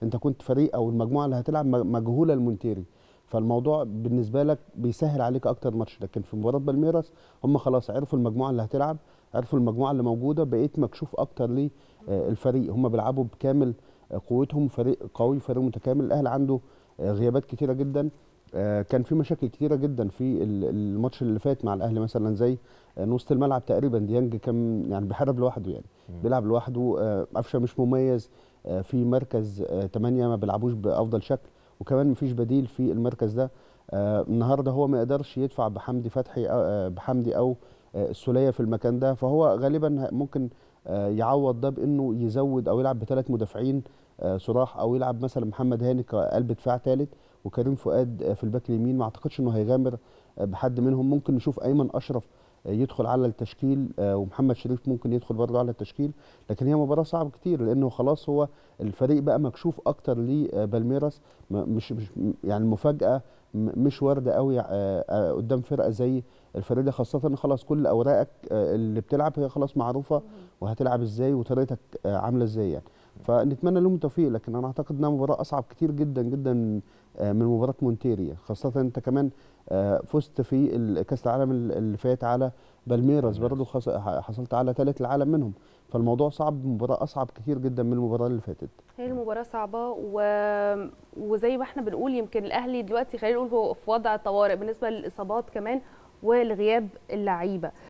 انت كنت فريق او المجموعه اللي هتلعب م- مجهوله المونتيري فالموضوع بالنسبه لك بيسهل عليك اكتر ماتش لكن في مباراه بالميراس هم خلاص عرفوا المجموعه اللي هتلعب عرفوا المجموعه اللي موجوده بقيت مكشوف اكتر للفريق هم بيلعبوا بكامل آه، قوتهم فريق قوي فريق متكامل الاهلي عنده آه، غيابات كتيره جدا آه، كان في مشاكل كتيره جدا في ال- الماتش اللي فات مع الاهلي مثلا زي آه، وسط الملعب تقريبا ديانج كان يعني بيحارب لوحده يعني بيلعب لوحده آه، قفشه مش مميز آه، في مركز 8 ما بيلعبوش بافضل شكل وكمان مفيش بديل في المركز ده آه، النهارده هو ما يقدرش يدفع بحمدي فتحي أو- آه، بحمدي او آه، السوليه في المكان ده فهو غالبا ه- ممكن آه، يعوض ده بانه يزود او يلعب بثلاث مدافعين آه، صراح او يلعب مثلا محمد هاني كقلب دفاع ثالث وكريم فؤاد آه، في الباك اليمين ما اعتقدش انه هيغامر آه، بحد منهم ممكن نشوف ايمن اشرف آه، يدخل على التشكيل آه، ومحمد شريف ممكن يدخل برضه على التشكيل لكن هي مباراه صعبه كتير لانه خلاص هو الفريق بقى مكشوف اكتر لبالميراس م- مش مش يعني المفاجاه م- مش وارده قوي آه، آه، قدام فرقه زي الفريق ده خاصه ان خلاص كل اوراقك آه، اللي بتلعب هي خلاص معروفه وهتلعب ازاي وطريقتك آه، عامله ازاي يعني فنتمنى لهم التوفيق لكن انا اعتقد انها مباراه اصعب كتير جدا جدا آه، من مباراه مونتيريا خاصه انت كمان آه، فزت في ال- كاس العالم ال- اللي فات على بالميراس برضه خص- ح- حصلت على ثالث العالم منهم فالموضوع صعب مباراه اصعب كتير جدا من المباراه اللي فاتت هي المباراة صعبة و... وزي ما احنا بنقول يمكن الأهلي دلوقتي خلينا نقول هو في وضع طوارئ بالنسبة للإصابات كمان ولغياب اللعيبة